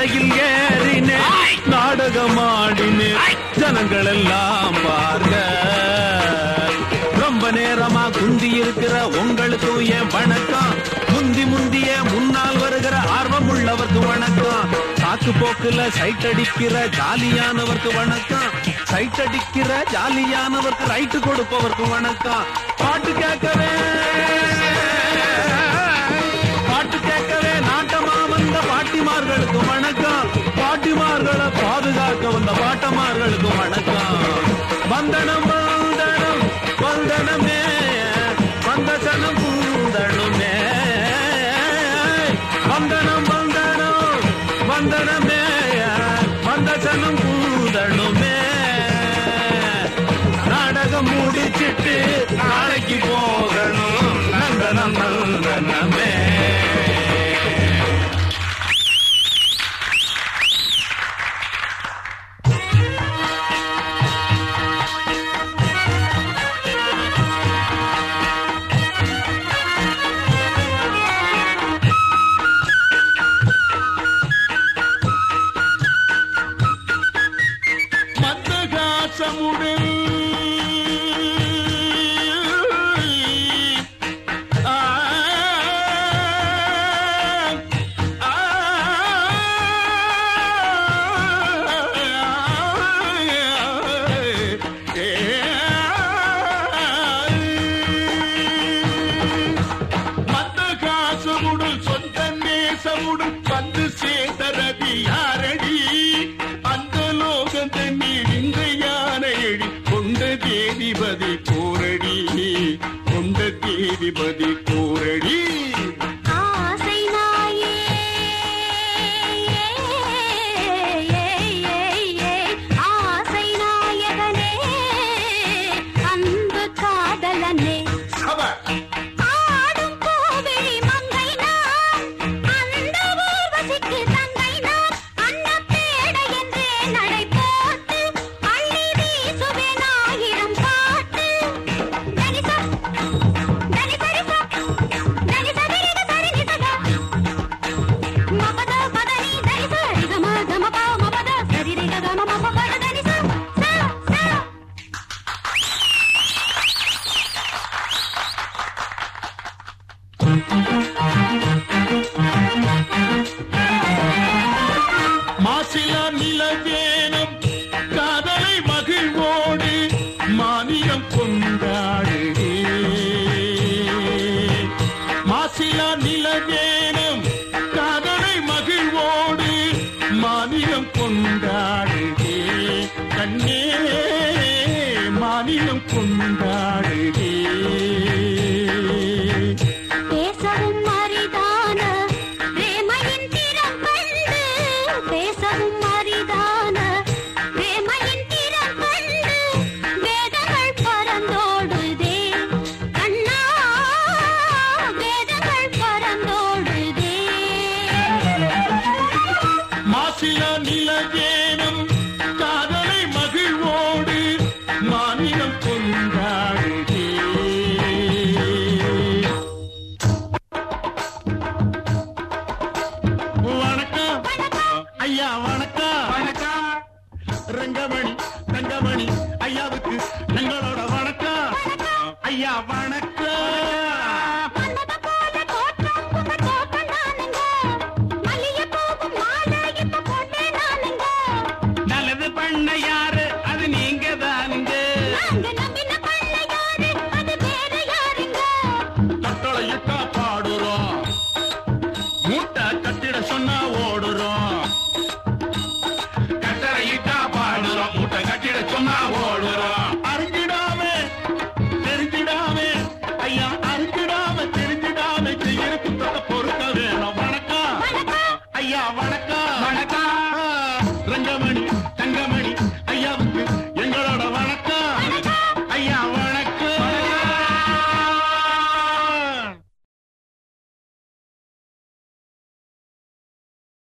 மேடையில் ஏறினே நாடகமாடினே ஜனங்கள் எல்லாம் பார்க்க ரொம்ப நேரமா குந்தி இருக்கிற உங்களுக்கும் என் வணக்கம் முந்தி முந்திய முன்னால் வருகிற ஆர்வம் உள்ளவர்க்கு வணக்கம் சாக்கு போக்குல சைட் அடிக்கிற ஜாலியானவர்க்கு வணக்கம் சைட் அடிக்கிற ஜாலியானவர்க்கு ரைட்டு கொடுப்பவர்க்கு வணக்கம் பாட்டு கேட்கவே பாட்டு கேட்கவே நாட்டமா வந்த பாட்டிமார்களுக்கு வணக்கம் பாட்டிமார்களை பாதுகாக்க வந்த பாட்டமார்களுக்கு வணக்கம் வந்தனம் வந்தனம் வந்தனமே வந்த சனம் பூந்தனுமே வந்தனம் வந்தனம் வந்தனமே வந்த சனம் பூந்தனுமே நாடகம் முடிச்சிட்டு நாளைக்கு போகணும் நந்தனம் நந்தனமே மந்தகாசமுடன் ஆ, ஆ, மந்தகாசமுடன் சொந்த நேசமுடன் வந்து சேர்ந்தரதி யாரடி அந்த லோகத்தை நீடிந்த யானையடி கொண்ட தேதிபதி கூரடி கொண்ட தேதிபதி கூரடி ஆசை நாயே ஆசை நாயகனே அன்பு காதலனே சப ஆடும் கோவிலி மங்கை நான் அந்த ஊர்வசிக்கு தங்கை நான் அன்னப்பேடை என்றே நடை போட்டு அள்ளி வீசுவேன் ஆயிரம் பாட்டு தனிசா தனிசரிசா தனிசரிக சரிநிசகா மபத பதனி தனிச ரிகம கமப மபத சரிரிக கம மபத தனிச சா சா மாசிலா நிலவேனம் காதலை மகிழ்வோடு மானியம் கொண்டாடு மாசிலா நிலவேனம் காதலை மகிழ்வோடு மானியம் கொண்டாடு கண்ணே மானியம் கொண்டாடு பேசவும் அரிதான பிரேமையின் திறம் கண்டு பேசவும் அரிதான பிரேமையின் திறம் கண்டு வேதங்கள் பறந்தோடுதே கண்ணா வேதங்கள் பறந்தோடுதே மாசில நிலவேனம் காதலை மகிழ்வோடு மாநிலம் கொண்டாடுதே வணக்கம் ஐயா வணக்கம் வணக்கம் ரங்கமணி தங்கமணி ஐயாவுக்கு எங்களோட வணக்கம் ஐயா வணக்கம் மன்னத போல தோற்றம் உங்க தோட்டம் நானுங்க மல்லிகைப்பூவும் மாலை இப்ப போட்டேன் நானுங்க நல்லது பண்ண யாரு அது நீங்க தானுங்க நாங்க நம்பின பண்ண யாரு அது வேற யாருங்க தட்டளையிட்டா